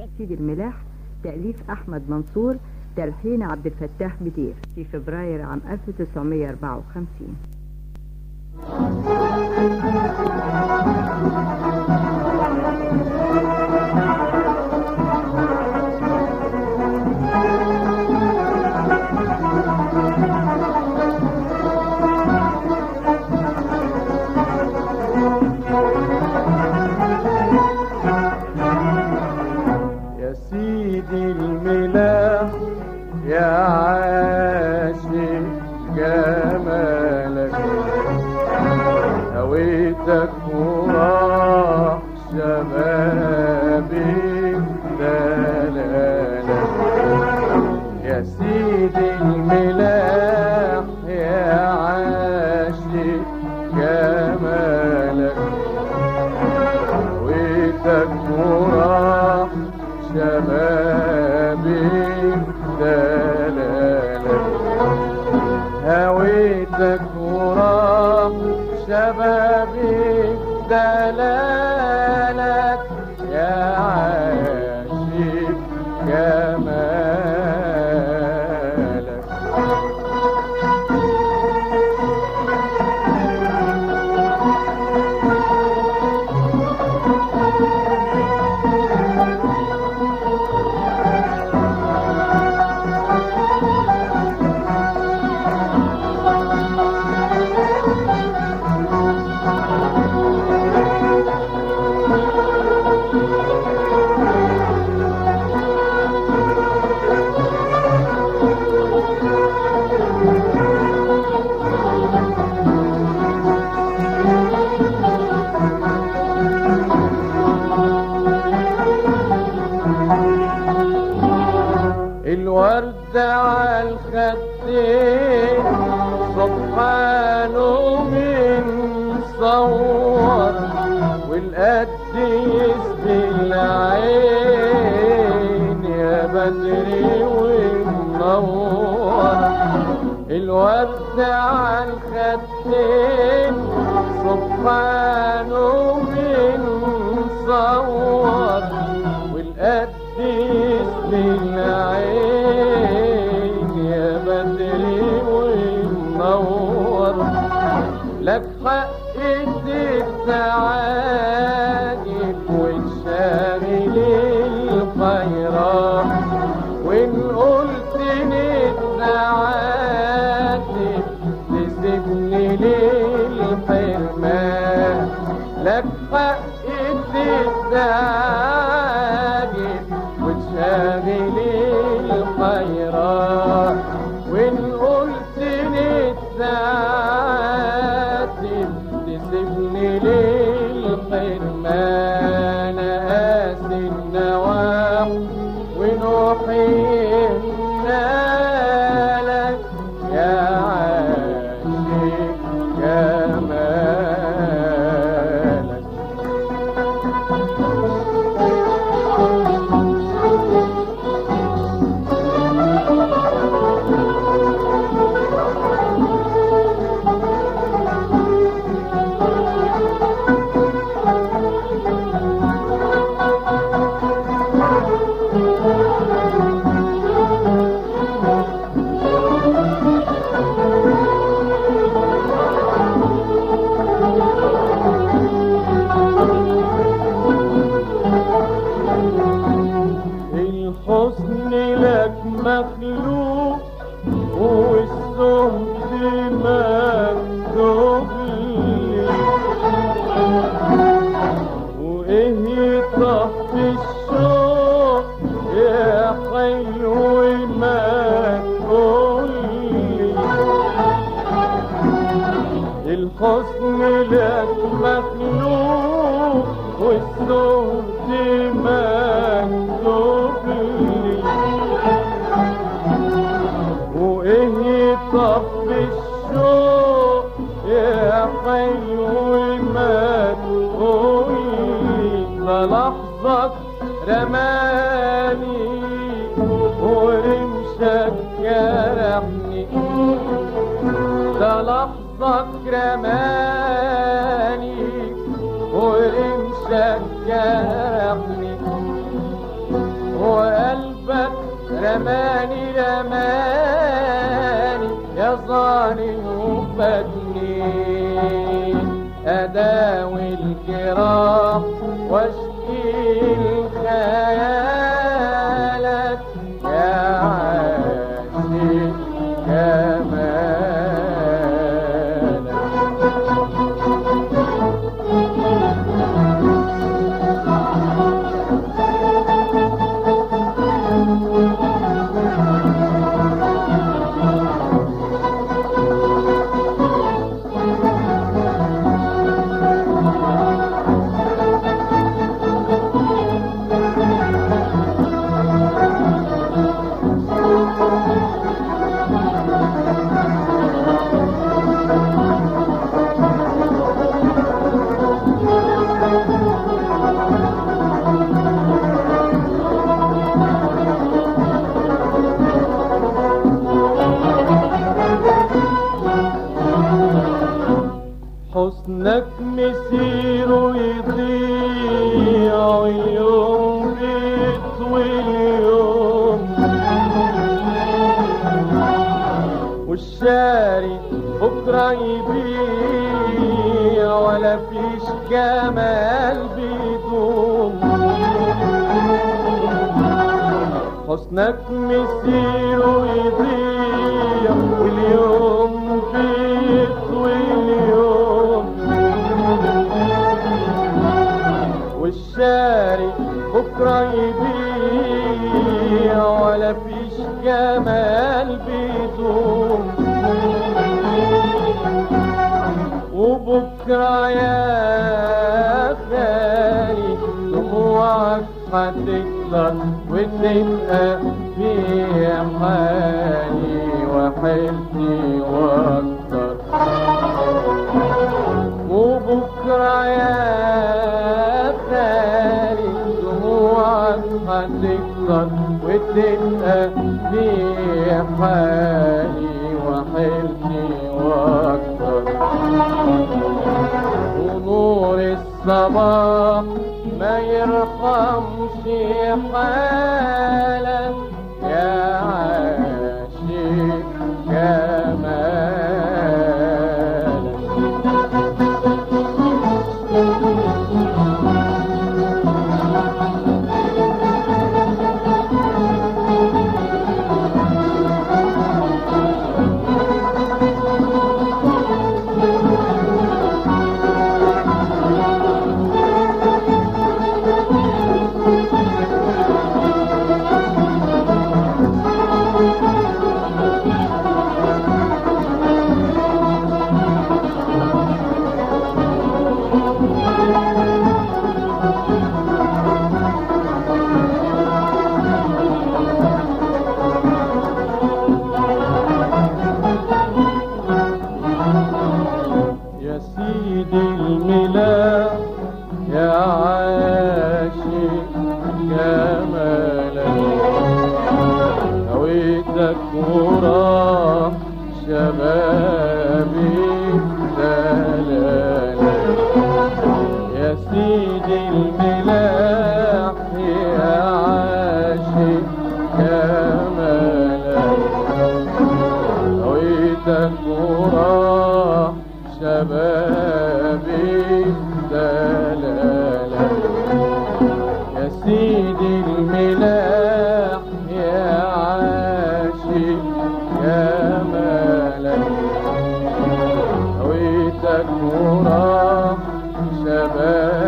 سيد الملاح تأليف أحمد منصور تلحين عبد الفتاح بدير في فبراير عام 1954 يا سيدي الملاح يا عاشق جمالك هويتك وراح شبابي دلالك يا سيدي الملاح يا عاشق جمالك هويتك وراح شبابي دلالك هويتك وراح شبابي دلالك يا عاشق جمالك الورد على الخدين سبحانه من صور والقد يسبي العين يا بدري ومنور الورد على الخدين سبحانه من صور والقد يسبي العين يا بدري ومنور لك حق تتعاجب وتشاغل الخيرات وان قلت نتعاتب تسيبني للحرمان لك حق تتعاجب وتشاغل الخيرات وان قلت نتعاتب تسيبني للحرمان قاسي النواح ونوحي لك يا عاشق جمالك الحسن لك مخلوق والسهد مكتوب لي وايه طف الشوق يا حلو ما تقولي الحسن لك مخلوق والسهد مكتوب لي وايه طف الشوق يا حلو ما تقولي ده لحظة رماني ورمشك جرحني ده لحظة رماني ورمشك جرحني يعني وفاتني أداوي الجراح واشكي الخيالات يا عاشق جمالك حسنك مسير ويضيع اليوم بيطوي اليوم والشاري بكرة يبيع ولا فيش جمال بيدوم حسنك مسير ويضيع واليوم بيطوي اليوم والشاري بكرة يبيع ولا فيش جمال بيدوم وبكرة يا خالي دموعك هتكتر وتبقى في حالي وحيلتي واكتر وبكرة يا خالي دموعك هتكتر وتبقى في حالي وحيلتي واكتر ونور الصباح ما يرحمش حالك يا عاشق جمالك يا سيدي الملاح يا عاشق جمالك هويتك وراح شبابي دلالك يا سيدي الملاح يا عاشق جمالك هويتك وراح شبابي دلالك يا سيدي الملاح يا عاشق جمالك هويتك وراح شبابي